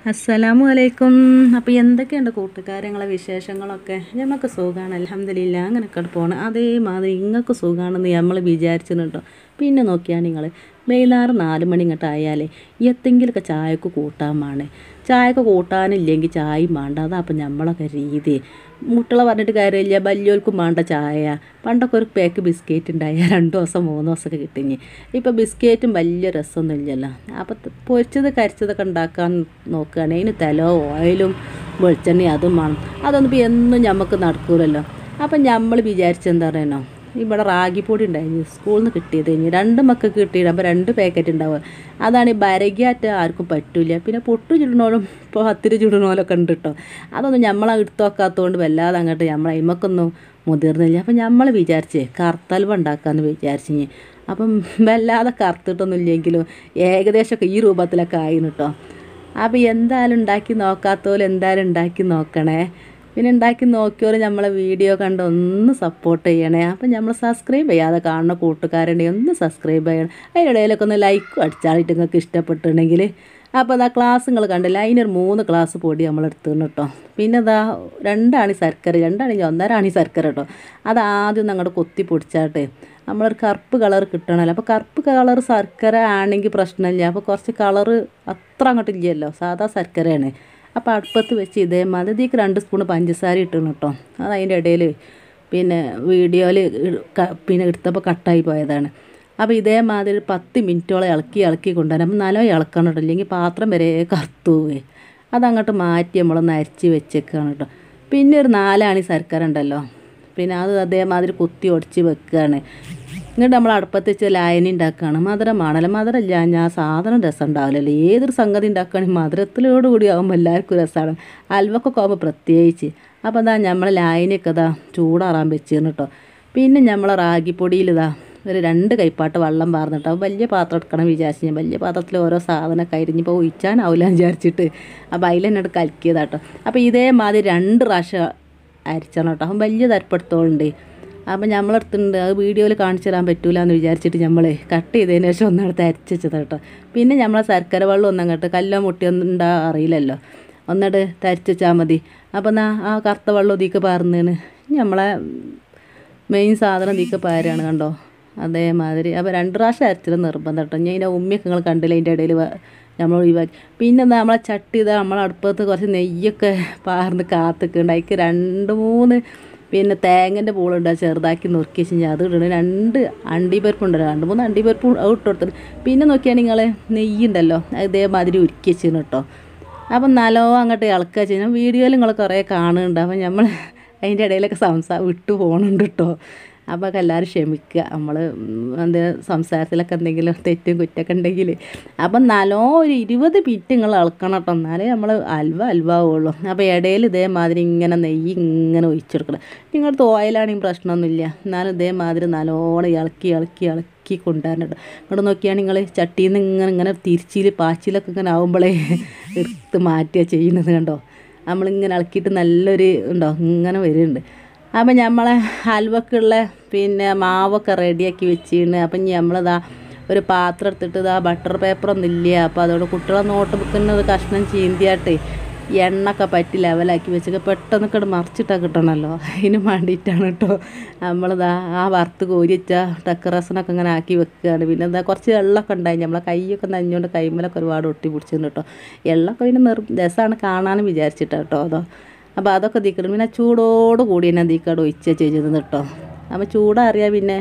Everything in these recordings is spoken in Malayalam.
അസ്സലാമു അലൈക്കും അപ്പോൾ എന്തൊക്കെയുണ്ട് കൂട്ടുകാരങ്ങളെ വിശേഷങ്ങളൊക്കെ ഞമ്മക്ക് സുഖമാണ് അലഹമ്മദില്ല അങ്ങനെയൊക്കെ പോകണം അതേമാതിരി നിങ്ങൾക്ക് സുഖമാണെന്ന് നമ്മൾ വിചാരിച്ചിട്ടുണ്ടോ പിന്നെ നോക്കിയാൽ നിങ്ങൾ വൈകുന്നേരം നാല് മണി ഇങ്ങോട്ട് ആയാലേ എത്തെങ്കിലുമൊക്കെ ചായക്ക് കൂട്ടാൻ വേണേ ചായക്ക് കൂട്ടാനില്ലെങ്കിൽ ചായയും വേണ്ട അതാ അപ്പം നമ്മളൊക്കെ രീതി മുട്ടളെ പറഞ്ഞിട്ട് കാര്യമില്ല വലിയവർക്കും വേണ്ട ചായ പണ്ടൊക്കെ ഒരു പാക്ക് ബിസ്ക്കറ്റ് ഉണ്ടായ രണ്ട് ദിവസം മൂന്ന് ദിവസമൊക്കെ കിട്ടിഞ്ഞ് ഇപ്പോൾ ബിസ്ക്കറ്റും വലിയ രസമൊന്നും ഇല്ലല്ലോ അപ്പോൾ ത- പൊരിച്ചത് കരിച്ചതൊക്കെ ഉണ്ടാക്കാൻ നോക്കുകയാണെങ്കിൽ അതിന് തലോ ഓയിലും വെളിച്ചെണ്ണയും അതും വേണം അതൊന്നും ഇപ്പോൾ എന്നും നമുക്ക് നടക്കൂലല്ലോ അപ്പം നമ്മൾ വിചാരിച്ചെന്താ പറയണോ ഇവിടെ റാഗിപ്പൊടി ഉണ്ടായിരുന്നു സ്കൂളിൽ നിന്ന് കിട്ടിയത് കഴിഞ്ഞ് രണ്ട് മക്കൾക്ക് കിട്ടിയത് അപ്പോൾ രണ്ട് പാക്കറ്റ് ഉണ്ടാവുക അതാണ് ഈ ബരകിയാറ്റ് ആർക്കും പറ്റില്ല പിന്നെ പൊട്ടു ചുടണോലും ഇപ്പോൾ പത്തിരി ചുടണോലൊക്കെ ഉണ്ട് കേട്ടോ അതൊന്നും നമ്മൾ എടുത്തു വെക്കാത്തതുകൊണ്ട് വല്ലാതെ അങ്ങോട്ട് നമ്മൾ അയിമക്കൊന്നും മുതിർന്നില്ല അപ്പം നമ്മൾ വിചാരിച്ചേ കറുത്തൽവ ഉണ്ടാക്കാമെന്ന് വിചാരിച്ചിഞ്ഞ് അപ്പം വല്ലാതെ കറുത്തിട്ടൊന്നും ഇല്ലെങ്കിലും ഏകദേശമൊക്കെ ഈ രൂപത്തിലൊക്കെ ആയിരുന്നു കേട്ടോ അപ്പോൾ എന്തായാലും ഉണ്ടാക്കി നോക്കാത്തോലും എന്തായാലും ഉണ്ടാക്കി നോക്കണേ പിന്നെ ഉണ്ടാക്കി നോക്കിയോലും നമ്മളെ വീഡിയോ കണ്ട് ഒന്ന് സപ്പോർട്ട് ചെയ്യണേ അപ്പം നമ്മൾ സബ്സ്ക്രൈബ് ചെയ്യാതെ കാണുന്ന കൂട്ടുകാരുണ്ടെങ്കിൽ ഒന്ന് സബ്സ്ക്രൈബ് ചെയ്യണം അതിനിടയിലൊക്കെ ഒന്ന് ലൈക്കും അടിച്ചാളിട്ട് നിങ്ങൾക്ക് ഇഷ്ടപ്പെട്ടിട്ടുണ്ടെങ്കിൽ അപ്പോൾ അതാ ക്ലാസ് നിങ്ങൾ കണ്ടില്ല അതിനൊരു മൂന്ന് ക്ലാസ് പൊടി നമ്മൾ എടുത്തിരുന്നു കേട്ടോ പിന്നെ ഇതാ രണ്ടാണി ശർക്കര രണ്ടാണെങ്കിൽ ഒന്നരാണി ശർക്കര കേട്ടോ അത് ആദ്യം അങ്ങോട്ട് കൊത്തി പൊടിച്ചാട്ടെ നമ്മളൊരു കറുപ്പ് കളർ കിട്ടണമല്ലോ അപ്പോൾ കറുപ്പ് കളർ ശർക്കര ആണെങ്കിൽ പ്രശ്നമില്ല അപ്പോൾ കുറച്ച് കളറ് അത്ര അങ്ങോട്ട് ഇല്ലല്ലോ സാധാ ശർക്കരയാണ് അപ്പോൾ അടുപ്പത്ത് വെച്ച് ഇതേമാതിരി ഇതിലേക്ക് രണ്ട് സ്പൂൺ പഞ്ചസാര ഇട്ടിരുന്നു കേട്ടോ അത് അതിൻ്റെ ഇടയിൽ പിന്നെ വീഡിയോയിൽ പിന്നെ എടുത്തപ്പോൾ കട്ടായി പോയതാണ് അപ്പോൾ ഇതേമാതിരി ഒരു പത്ത് മിനിറ്റോളം ഇളക്കി ഇളക്കി കൊണ്ടുവരാം അപ്പം നല്ലോ ഇളക്കണം കേട്ടോ ഇല്ലെങ്കിൽ പാത്രം വരെ കറുത്തു പോവേ അതങ്ങോട്ട് മാറ്റി നമ്മളൊന്ന് അരച്ച് വെച്ചേക്കാണ് കേട്ടോ പിന്നെ ഒരു നാലാണി ശർക്കര ഉണ്ടല്ലോ പിന്നെ അത് അതേമാതിരി കുത്തി ഒടിച്ച് വെക്കുകയാണ് എന്നിട്ട് നമ്മൾ അടുപ്പത്ത് വെച്ച് ലായനി ഉണ്ടാക്കുകയാണ് മധുരമാണല്ലോ മധുരമില്ല ഞാൻ സാധനം രസം ഉണ്ടാവില്ലല്ലോ ഏതൊരു സംഗതി ഉണ്ടാക്കുകയാണെങ്കിൽ മധുരത്തിലോട് കൂടി ആകുമ്പോൾ എല്ലാവർക്കും രസമാണ് അൽവക്കൊക്കെ ആകുമ്പോൾ പ്രത്യേകിച്ച് അപ്പോൾ അതാ നമ്മൾ ലായനിയൊക്കെ ഇതാ ചൂടാറാൻ വെച്ചിരുന്നു കേട്ടോ പിന്നെ നമ്മൾ റാഗിപ്പൊടിയിൽ ഇതാ ഒരു രണ്ട് കൈപ്പാട്ട് വെള്ളം പാർന്നിട്ട് അപ്പോൾ വലിയ പാത്രം എടുക്കണം വിചാരിച്ച് ഞാൻ വലിയ പാത്രത്തിൽ ഓരോ സാധനമൊക്കെ അരിഞ്ഞിപ്പോൾ ഒഴിച്ചാനാവില്ല വിചാരിച്ചിട്ട് അപ്പോൾ അതിൽ എന്നോട് കലക്കിയതാട്ടോ അപ്പോൾ ഇതേമാതിരി രണ്ട് പ്രാവശ്യം അരിച്ചണം കേട്ടോ അപ്പം വലിയ തരപ്പെടുത്തോളുണ്ട് അപ്പം നമ്മളടുത്തുണ്ട് അത് വീഡിയോയിൽ കാണിച്ചു തരാൻ പറ്റൂല എന്ന് വിചാരിച്ചിട്ട് നമ്മൾ കട്ട് ചെയ്തതിന് ശേഷം ഒന്നടുത്ത് അരച്ച് വെച്ചത് കേട്ടോ പിന്നെ നമ്മളെ ശർക്കര വെള്ളം ഒന്നും അങ്ങോട്ട് കല്ലോ മുട്ടിയൊന്നും ഉണ്ടാ അറിയില്ലല്ലോ ഒന്നിട്ട് തരിച്ച് വെച്ചാൽ മതി അപ്പം എന്നാ ആ കറുത്ത വെള്ളം ഇതിക്ക് പാർന്നേന് നമ്മളെ മെയിൻ സാധനം ഇതിക്ക് പാരാണ് കണ്ടോ അതേമാതിരി അപ്പോൾ രണ്ട് പ്രാവശ്യം അരച്ചത് നിർബന്ധം കേട്ടോ ഞാൻ ഇതിൻ്റെ ഉമ്മയൊക്കെ നിങ്ങൾ കണ്ടില്ല അതിൻ്റെ ഇടയിൽ നമ്മൾ ഒഴിവാക്കി പിന്നെ എന്താ നമ്മളെ ചട്ടി ഇതാ നമ്മളെ അടുപ്പത്ത് കുറച്ച് നെയ്യൊക്കെ പാർന്ന് കാത്തിക്കുണ്ട് അതിക്ക് രണ്ട് മൂന്ന് പിന്നെ തേങ്ങൻ്റെ പൂളുണ്ട് അത് ചെറുതാക്കി നുറുക്കി വെച്ച് അത് ഇടണം രണ്ട് അണ്ടിപ്പരിപ്പുണ്ടല്ലോ രണ്ട് മൂന്ന് അണ്ടിപ്പരിപ്പ് അത് ഇട്ട് കൊടുത്തത് പിന്നെ നോക്കിയാൽ നിങ്ങൾ നെയ്യുണ്ടല്ലോ അത് ഇതേമാതിരി ഉരുക്കി വെച്ചിരുന്നു കേട്ടോ അപ്പം നല്ലോ അങ്ങോട്ട് ഇളക്കുക ചെയ്യുന്ന വീഡിയോയിൽ നിങ്ങൾ കുറേ കാണുന്നുണ്ട് അപ്പം നമ്മൾ അതിൻ്റെ ഇടയിലൊക്കെ സംസാ വിട്ടു പോകുന്നുണ്ട് കേട്ടോ അപ്പോൾ ഒക്കെ എല്ലാവരും ക്ഷമിക്കുക നമ്മൾ എന്ത് സംസാരത്തിലൊക്കെ എന്തെങ്കിലും തെറ്റും കുറ്റമൊക്കെ ഉണ്ടെങ്കിൽ അപ്പം നല്ലോ ഒരു ഇരുപത് മിനിറ്റ് നിങ്ങൾ ഇളക്കണം കേട്ടോ എന്നാലേ നമ്മൾ അൽവ അൽവ ആവുള്ളൂ അപ്പോൾ ഇടയിൽ ഇതേമാതിരി ഇങ്ങനെ നെയ്യ് ഇങ്ങനെ ഒഴിച്ചെടുക്കണം നിങ്ങളുടെ ഓയിലാണെങ്കിൽ പ്രശ്നമൊന്നുമില്ല എന്നാലും ഇതേമാതിരി നല്ലോണം ഇളക്കി ഇളക്കി ഇളക്കി കൊണ്ടുവരണം ഇങ്ങോട്ട് നോക്കിയാൽ നിങ്ങൾ ചട്ടിയിൽ നിന്ന് ഇങ്ങനെ ഇങ്ങനെ തിരിച്ചിൽ പാച്ചിലൊക്കെ ഇങ്ങനെ ആവുമ്പോഴേ എടുത്ത് മാറ്റുക ചെയ്യുന്നത് കണ്ടോ നമ്മളിങ്ങനെ ഇളക്കിയിട്ട് നല്ലൊരു ഉണ്ടോ ഇങ്ങനെ വരുന്നുണ്ട് അപ്പം നമ്മളെ ഹൽവക്കുള്ള പിന്നെ മാവൊക്കെ റെഡിയാക്കി വെച്ചിരുന്നു അപ്പം ഇനി നമ്മളിതാ ഒരു പാത്രം എടുത്തിട്ട് ഇതാ ബട്ടർ പേപ്പറൊന്നും ഇല്ല അപ്പോൾ അതോട് കുട്ടികളെ നോട്ട് ബുക്കിന് കഷ്ണം ചീന്തിയാട്ട് എണ്ണൊക്കെ പറ്റി ലെവലാക്കി വെച്ചൊക്കെ പെട്ടെന്ന് ഇങ്ങോട്ട് മറിച്ചിട്ടാൽ കിട്ടണമല്ലോ അതിന് വേണ്ടിയിട്ടാണ് കേട്ടോ നമ്മളിതാ ആ വറുത്ത് കോരി വെച്ച ഡെക്കറേഷനൊക്കെ ഇങ്ങനെ ആക്കി വെക്കുകയാണ് പിന്നെ എന്താ കുറച്ച് എള്ളൊക്കെ ഉണ്ടായി നമ്മളെ കൈയൊക്കെ നനഞ്ഞുകൊണ്ട് കൈമലൊക്കെ ഒരുപാട് ഒട്ടി പിടിച്ചിട്ടുണ്ട് കേട്ടോ എള്ളൊക്കെ പിന്നെ നിർ രസമാണ് കാണാനും വിചാരിച്ചിട്ടാണ് കേട്ടോ അതോ അപ്പോൾ അതൊക്കെ തീക്കണം പിന്നെ ചൂടോട് കൂടി തന്നെ തീക്കാട് ഒഴിച്ച ചെയ്തത് കേട്ടോ അപ്പോൾ ചൂടറിയാൽ പിന്നെ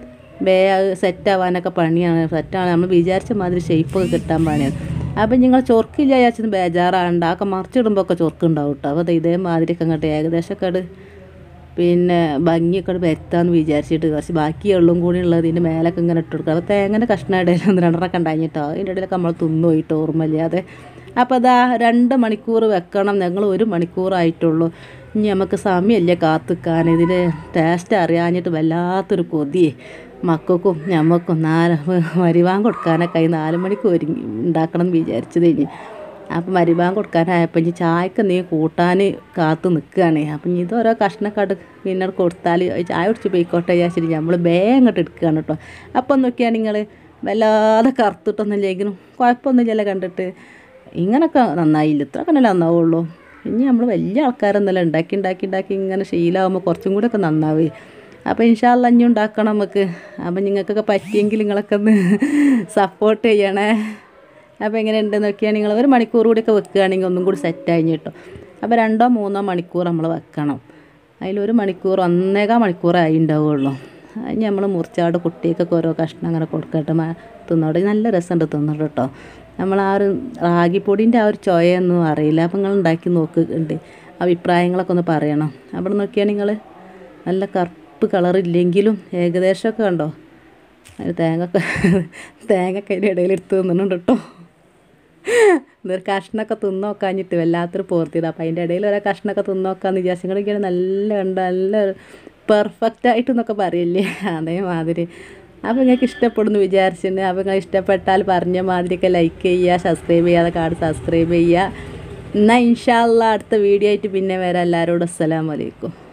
വേ സെറ്റാവാനൊക്കെ പണിയാണ് സെറ്റാണ് നമ്മൾ വിചാരിച്ച മാതിരി ഷേപ്പൊക്കെ കിട്ടാൻ പണിയാണ് അപ്പം നിങ്ങൾ ചൊർക്കില്ല വിചാരിച്ചത് ബേജാറാണ്ട് ഒക്കെ മറിച്ചിടുമ്പോൾ ഒക്കെ ചൊർക്കുണ്ടാവും കേട്ടോ അപ്പോൾ ഇതേമാതിരിയൊക്കെ അങ്ങോട്ട് ഏകദേശമൊക്കെ അത് പിന്നെ ഭംഗിയൊക്കെ വരുത്താമെന്ന് വിചാരിച്ചിട്ട് കുറച്ച് ബാക്കി എള്ളും കൂടി ഉള്ളത് ഇതിൻ്റെ മേലൊക്കെ ഇങ്ങനെ ഇട്ട് കൊടുക്കുക അപ്പോൾ തേങ്ങൻ്റെ കഷ്ണം ഇടയിൽ ഒന്ന് രണ്ടെണ്ണമൊക്കെ ഉണ്ടായിട്ടോ അതിൻ്റെ ഇടയിലൊക്കെ നമ്മൾ തിന്നു പോയിട്ട് ഓർമ്മയില്ലാതെ അപ്പോൾ അതാ രണ്ട് മണിക്കൂർ വെക്കണം ഞങ്ങൾ ഒരു മണിക്കൂറായിട്ടുള്ളൂ ഇനി നമുക്ക് സമയമില്ല കാത്തിക്കാൻ ഇതിന് ടേസ്റ്റ് അറിയാഞ്ഞിട്ട് വല്ലാത്തൊരു കൊതി മക്കൾക്കും ഞമ്മക്കും നാല് മരിവാൻ കൊടുക്കാനൊക്കെ ആയി നാല് മണിക്ക് ഒരുങ്ങി ഉണ്ടാക്കണം എന്ന് വിചാരിച്ചത് ഇനി അപ്പം മരിഭാഗം കൊടുക്കാനായപ്പോൾ ഇനി ചായക്ക് നീ കൂട്ടാൻ കാത്തു നിൽക്കുകയാണ് അപ്പം ഇനി ഇതോരോ കഷ്ണക്കാട് പിന്നെ കൊടുത്താൽ ചായ കുടിച്ച് പോയിക്കോട്ടെ വിചാരിച്ചിട്ട് നമ്മൾ വേഗം ഇങ്ങോട്ട് എടുക്കുകയാണ് കേട്ടോ അപ്പം നോക്കിയാൽ നിങ്ങൾ വല്ലാതെ കറുത്തിട്ടൊന്നുമില്ലെങ്കിലും കുഴപ്പമൊന്നുമില്ലല്ലോ കണ്ടിട്ട് ഇങ്ങനൊക്കെ നന്നായില്ല ഇത്രയൊക്കെ തന്നെ നന്നാവുള്ളൂ ഇനി നമ്മൾ വലിയ ആൾക്കാരൊന്നുമല്ല ഉണ്ടാക്കി ഉണ്ടാക്കി ഉണ്ടാക്കി ഇങ്ങനെ ശീലമാകുമ്പോൾ കുറച്ചും കൂടെ ഒക്കെ നന്നാവേ അപ്പോൾ ഇൻഷാല്ല അഞ്ഞു ഉണ്ടാക്കണം നമുക്ക് അപ്പം നിങ്ങൾക്കൊക്കെ പറ്റിയെങ്കിൽ നിങ്ങളൊക്കെ ഒന്ന് സപ്പോർട്ട് ചെയ്യണേ അപ്പോൾ എങ്ങനെയുണ്ട് നോക്കിയാൽ നിങ്ങൾ ഒരു മണിക്കൂർ കൂടിയൊക്കെ വെക്കുകയാണെങ്കിൽ ഒന്നും കൂടി സെറ്റ് കഴിഞ്ഞ് കിട്ടും അപ്പോൾ രണ്ടോ മൂന്നോ മണിക്കൂർ നമ്മൾ വെക്കണം അതിലൊരു മണിക്കൂർ ഒന്നേകാൽ മണിക്കൂറായി ഉണ്ടാവുള്ളൂ അതിന് നമ്മൾ മുറിച്ചാട് കുട്ടികൾക്കൊക്കെ ഓരോ കഷ്ണം അങ്ങനെ കൊടുക്കട്ടെ മ- തിന്നോട്ടെ നല്ല രസമുണ്ട് തിന്നോട്ടെ കേട്ടോ നമ്മൾ ആ ഒരു റാഗിപ്പൊടിൻ്റെ ആ ഒരു ചൊയൊന്നും അറിയില്ല അപ്പം നിങ്ങൾ ഉണ്ടാക്കി നോക്കുന്നുണ്ട് അഭിപ്രായങ്ങളൊക്കെ ഒന്ന് പറയണം അവിടെ നോക്കിയാൽ നിങ്ങൾ നല്ല കറുപ്പ് കളറില്ലെങ്കിലും ഏകദേശമൊക്കെ കണ്ടോ അതിന് തേങ്ങ തേങ്ങയൊക്കെ അതിൻ്റെ ഇടയിൽ എടുത്ത് തിന്നുന്നുണ്ട് കേട്ടോ ഇതൊരു കഷ്ണമൊക്കെ തിന്നോക്കാഞ്ഞിട്ട് വല്ലാത്തൊരു പോർത്തിയത് അപ്പോൾ അതിൻ്റെ ഇടയിൽ ഒരു കഷ്ണമൊക്കെ തിന്നോക്കാന്ന് വിചാരിച്ചു നിങ്ങളിങ്ങനെ നല്ല ഉണ്ട് നല്ല പെർഫെക്റ്റ് ആയിട്ട് എന്നൊക്കെ പറയില്ലേ അതേമാതിരി അപ്പോൾ നിങ്ങൾക്ക് ഇഷ്ടപ്പെടുന്നു വിചാരിച്ചിട്ടുണ്ട് അപ്പോൾ നിങ്ങൾ ഇഷ്ടപ്പെട്ടാൽ പറഞ്ഞ മാതിരിയൊക്കെ ലൈക്ക് ചെയ്യുക സബ്സ്ക്രൈബ് ചെയ്യാതെ കാർഡ് സബ്സ്ക്രൈബ് ചെയ്യുക എന്നാൽ ഇൻഷാല്ല അടുത്ത വീഡിയോ ആയിട്ട് പിന്നെ വരാം എല്ലാവരോടും അസ്സലാമലൈക്കും